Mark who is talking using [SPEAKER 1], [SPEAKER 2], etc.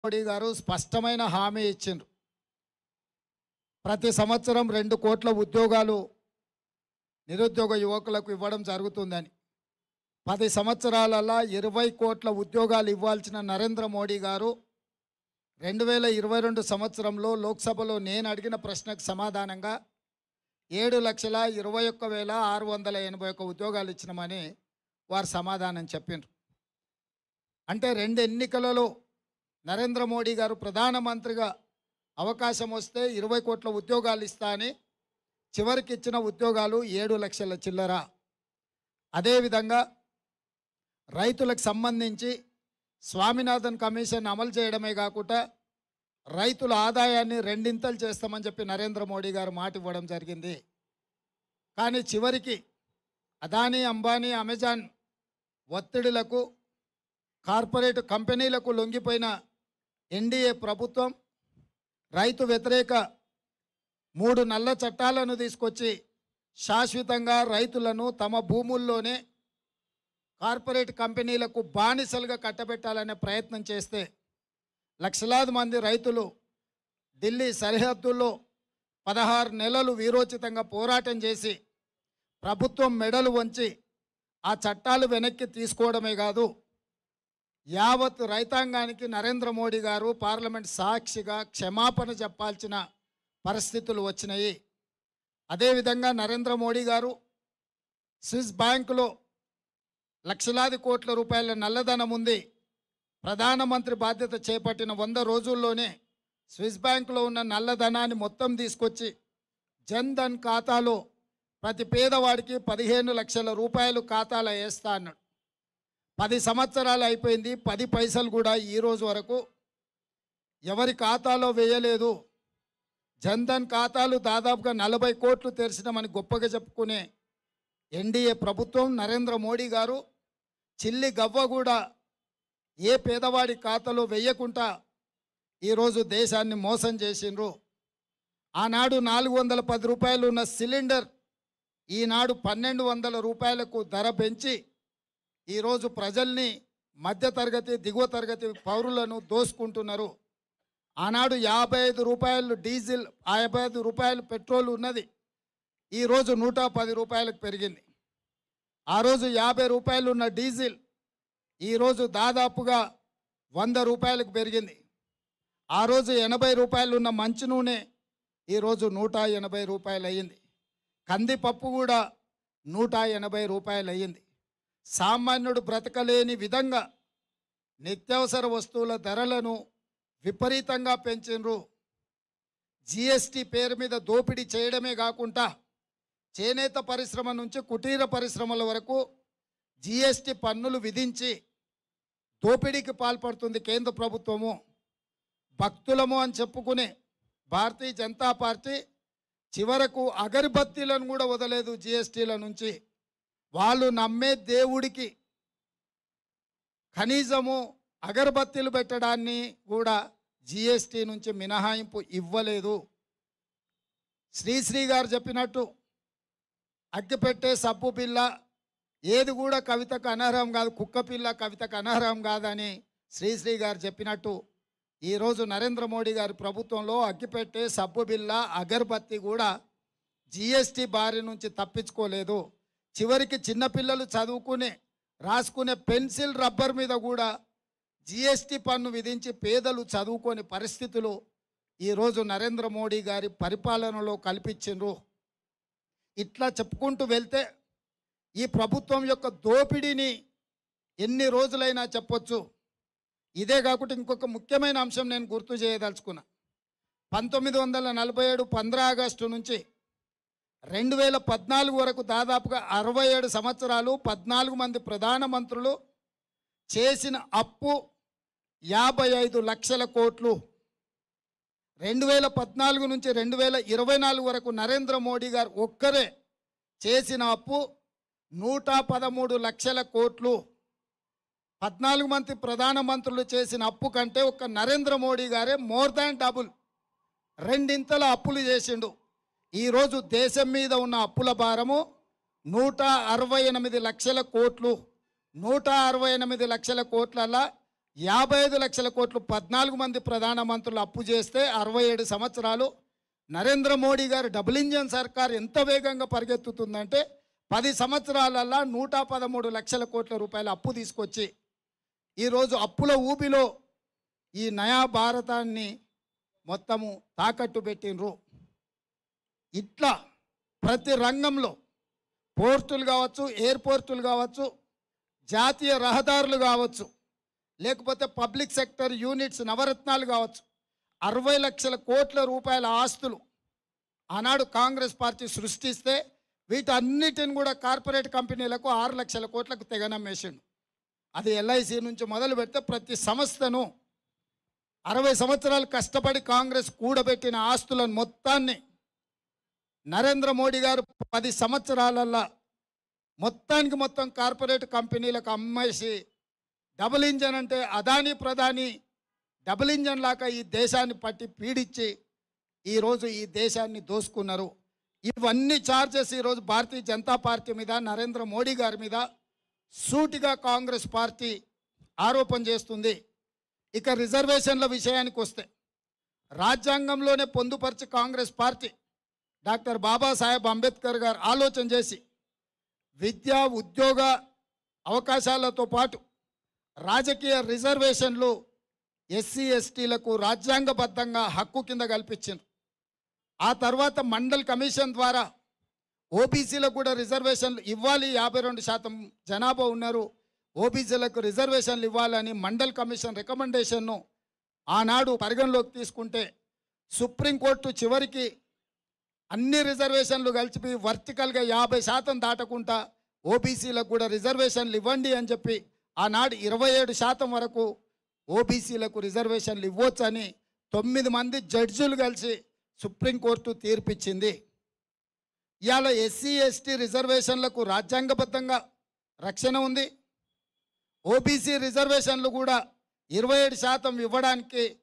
[SPEAKER 1] మోడీ గారు స్పష్టమైన హామీ ఇచ్చిండ్రు ప్రతి సంవత్సరం రెండు కోట్ల ఉద్యోగాలు నిరుద్యోగ యువకులకు ఇవ్వడం జరుగుతుందని పది సంవత్సరాలలో ఇరవై కోట్ల ఉద్యోగాలు ఇవ్వాల్సిన నరేంద్ర మోడీ గారు రెండు వేల ఇరవై రెండు సంవత్సరంలో లోక్సభలో నేను అడిగిన ప్రశ్నకు సమాధానంగా ఏడు లక్షల ఇరవై ఒక్క వేల ఆరు వందల ఎనభై ఒక్క ఉద్యోగాలు ఇచ్చినామని వారు సమాధానం చెప్పిండ్రు అంటే రెండు ఎన్నికలలో నరేంద్ర మోడీ గారు ప్రధానమంత్రిగా అవకాశం వస్తే ఇరవై కోట్ల ఉద్యోగాలు ఇస్తా అని చివరికి ఇచ్చిన ఉద్యోగాలు ఏడు లక్షల చిల్లర అదేవిధంగా రైతులకు సంబంధించి స్వామినాథన్ కమిషన్ అమలు చేయడమే కాకుండా రైతుల ఆదాయాన్ని రెండింతలు చేస్తామని చెప్పి నరేంద్ర మోడీ గారు మాట ఇవ్వడం జరిగింది కానీ చివరికి అదానీ అంబానీ అమెజాన్ ఒత్తిడిలకు కార్పొరేట్ కంపెనీలకు లొంగిపోయిన ఎన్డీఏ ప్రభుత్వం రైతు వ్యతిరేక మూడు నల్ల చట్టాలను తీసుకొచ్చి శాశ్వతంగా రైతులను తమ భూముల్లోనే కార్పొరేట్ కంపెనీలకు బానిసలుగా కట్టబెట్టాలనే ప్రయత్నం చేస్తే లక్షలాది మంది రైతులు ఢిల్లీ సరిహద్దుల్లో పదహారు నెలలు వీరోచితంగా పోరాటం చేసి ప్రభుత్వం మెడలు వంచి ఆ చట్టాలు వెనక్కి తీసుకోవడమే కాదు యావత్ రైతాంగానికి నరేంద్ర మోడీ గారు పార్లమెంట్ సాక్షిగా క్షమాపణ చెప్పాల్సిన పరిస్థితులు వచ్చినాయి అదేవిధంగా నరేంద్ర మోడీ గారు స్విస్ బ్యాంకులో లక్షలాది కోట్ల రూపాయల నల్లధనం ఉంది ప్రధానమంత్రి బాధ్యత చేపట్టిన వంద రోజుల్లోనే స్విస్ బ్యాంకులో ఉన్న నల్లధనాన్ని మొత్తం తీసుకొచ్చి జన్ ధన్ ఖాతాలో ప్రతి పేదవాడికి పదిహేను లక్షల రూపాయలు ఖాతాలో వేస్తా అన్నాడు పది సంవత్సరాలు అయిపోయింది పది పైసలు కూడా ఈ రోజు వరకు ఎవరి ఖాతాలో వేయలేదు జన్ధన్ ఖాతాలు దాదాపుగా నలభై కోట్లు తెరిచినామని గొప్పగా చెప్పుకునే ఎన్డీఏ ప్రభుత్వం నరేంద్ర మోడీ గారు చిల్లి గవ్వ కూడా ఏ పేదవాడి ఖాతాలో వెయ్యకుండా ఈరోజు దేశాన్ని మోసం చేసిండ్రు ఆనాడు నాలుగు వందల పది రూపాయలు ఉన్న సిలిండర్ ఈనాడు పన్నెండు వందల రూపాయలకు ధర పెంచి ఈరోజు ప్రజల్ని మధ్యతరగతి దిగువ తరగతి పౌరులను దోసుకుంటున్నారు ఆనాడు యాభై ఐదు రూపాయలు డీజిల్ యాభై ఐదు రూపాయలు పెట్రోల్ ఉన్నది ఈరోజు నూట పది రూపాయలకు పెరిగింది ఆ రోజు యాభై రూపాయలు ఉన్న డీజిల్ ఈరోజు దాదాపుగా వంద రూపాయలకు పెరిగింది ఆ రోజు ఎనభై రూపాయలు ఉన్న మంచి నూనె ఈరోజు నూట ఎనభై రూపాయలు అయ్యింది కందిపప్పు కూడా నూట ఎనభై రూపాయలు అయ్యింది సామాన్యుడు బ్రతకలేని విధంగా నిత్యావసర వస్తువుల ధరలను విపరీతంగా పెంచిండ్రు జిఎస్టి పేరు మీద దోపిడీ చేయడమే కాకుండా చేనేత పరిశ్రమ నుంచి కుటీర పరిశ్రమల వరకు జిఎస్టి పన్నులు విధించి దోపిడీకి పాల్పడుతుంది కేంద్ర ప్రభుత్వము భక్తులము అని చెప్పుకునే భారతీయ జనతా పార్టీ చివరకు అగరబత్తీలను కూడా వదలేదు జిఎస్టీల నుంచి వాళ్ళు నమ్మే దేవుడికి కనీసము అగరబత్తీలు పెట్టడాన్ని కూడా జిఎస్టీ నుంచి మినహాయింపు ఇవ్వలేదు శ్రీశ్రీ గారు చెప్పినట్టు అగ్గిపెట్టే సబ్బు పిల్ల ఏది కూడా కవితకు అనర్హం కాదు కుక్క పిల్ల కవితకు అనర్హం కాదని శ్రీశ్రీ గారు చెప్పినట్టు ఈరోజు నరేంద్ర మోడీ గారి ప్రభుత్వంలో అగ్గిపెట్టే సబ్బు బిల్ల అగరబత్తి కూడా జిఎస్టీ బారి నుంచి తప్పించుకోలేదు చివరికి చిన్నపిల్లలు చదువుకునే రాసుకునే పెన్సిల్ రబ్బర్ మీద కూడా జిఎస్టీ పన్ను విధించి పేదలు చదువుకోని పరిస్థితులు ఈరోజు నరేంద్ర మోడీ గారి పరిపాలనలో కల్పించిండ్రు ఇట్లా చెప్పుకుంటూ వెళ్తే ఈ ప్రభుత్వం యొక్క దోపిడీని ఎన్ని రోజులైనా చెప్పొచ్చు ఇదే కాకుండా ఇంకొక ముఖ్యమైన అంశం నేను గుర్తు చేయదలుచుకున్నా పంతొమ్మిది వందల నలభై ఏడు పంద్రా ఆగస్టు నుంచి రెండు వేల పద్నాలుగు వరకు దాదాపుగా అరవై ఏడు సంవత్సరాలు పద్నాలుగు మంది ప్రధానమంత్రులు చేసిన అప్పు యాభై ఐదు లక్షల కోట్లు రెండు వేల పద్నాలుగు నుంచి రెండు వేల ఇరవై నాలుగు వరకు నరేంద్ర మోడీ గారు ఒక్కరే చేసిన అప్పు నూట పదమూడు లక్షల కోట్లు పద్నాలుగు మంది ప్రధానమంత్రులు చేసిన అప్పు కంటే ఒక నరేంద్ర మోడీ గారే మోర్ దాన్ డబుల్ రెండింతల అప్పులు చేసిండు ఈరోజు దేశం మీద ఉన్న అప్పుల భారము నూట అరవై ఎనిమిది లక్షల కోట్లు నూట అరవై ఎనిమిది లక్షల కోట్లల్లా యాభై ఐదు లక్షల కోట్లు పద్నాలుగు మంది ప్రధానమంత్రులు అప్పు చేస్తే అరవై ఏడు సంవత్సరాలు నరేంద్ర మోడీ గారు డబుల్ ఇంజన్ సర్కార్ ఎంత వేగంగా పరిగెత్తుతుందంటే పది సంవత్సరాలల్లా నూట పదమూడు లక్షల కోట్ల రూపాయల అప్పు తీసుకొచ్చి ఈరోజు అప్పుల ఊబిలో ఈ నయా భారతాన్ని మొత్తము తాకట్టు పెట్టినరు ఇట్లా ప్రతి రంగంలో పోర్టులు కావచ్చు ఎయిర్పోర్టులు కావచ్చు జాతీయ రహదారులు కావచ్చు లేకపోతే పబ్లిక్ సెక్టర్ యూనిట్స్ నవరత్నాలు కావచ్చు అరవై లక్షల కోట్ల రూపాయల ఆస్తులు ఆనాడు కాంగ్రెస్ పార్టీ సృష్టిస్తే వీటన్నిటిని కూడా కార్పొరేట్ కంపెనీలకు ఆరు లక్షల కోట్లకు తెగనమ్మేసిండు అది ఎల్ఐసి నుంచి మొదలు పెడితే ప్రతి సంస్థను అరవై సంవత్సరాలు కష్టపడి కాంగ్రెస్ కూడబెట్టిన ఆస్తులను మొత్తాన్ని నరేంద్ర మోడీ గారు పది సంవత్సరాలల్లా మొత్తానికి మొత్తం కార్పొరేట్ కంపెనీలకు అమ్మేసి డబుల్ ఇంజన్ అంటే అదాని ప్రధాని డబుల్ ఇంజన్ లాగా ఈ దేశాన్ని పట్టి పీడించి ఈరోజు ఈ దేశాన్ని దోసుకున్నారు ఇవన్నీ చార్జెస్ ఈరోజు భారతీయ జనతా పార్టీ మీద నరేంద్ర మోడీ గారి మీద సూటిగా కాంగ్రెస్ పార్టీ ఆరోపణ చేస్తుంది ఇక రిజర్వేషన్ల విషయానికి వస్తే రాజ్యాంగంలోనే పొందుపరిచి కాంగ్రెస్ పార్టీ డాక్టర్ బాబాసాహెబ్ అంబేద్కర్ గారు ఆలోచన చేసి విద్య ఉద్యోగ అవకాశాలతో పాటు రాజకీయ రిజర్వేషన్లు ఎస్సీ ఎస్టీలకు రాజ్యాంగబద్ధంగా హక్కు కింద కల్పించింది ఆ తర్వాత మండల్ కమిషన్ ద్వారా ఓబీసీలకు కూడా రిజర్వేషన్లు ఇవ్వాలి యాభై రెండు శాతం జనాభా ఉన్నారు ఓబీసీలకు రిజర్వేషన్లు ఇవ్వాలని మండల్ కమిషన్ రికమెండేషన్ను ఆనాడు పరిగణలోకి తీసుకుంటే సుప్రీంకోర్టు చివరికి అన్ని రిజర్వేషన్లు కలిపి వర్టికల్గా యాభై శాతం దాటకుండా ఓబీసీలకు కూడా రిజర్వేషన్లు ఇవ్వండి అని చెప్పి ఆనాడు ఇరవై ఏడు శాతం వరకు ఓబీసీలకు రిజర్వేషన్లు ఇవ్వొచ్చని తొమ్మిది మంది జడ్జులు కలిసి సుప్రీంకోర్టు తీర్పిచ్చింది ఇవాళ ఎస్సీ ఎస్టీ రిజర్వేషన్లకు రాజ్యాంగబద్ధంగా రక్షణ ఉంది ఓబీసీ రిజర్వేషన్లు కూడా ఇరవై ఏడు శాతం ఇవ్వడానికి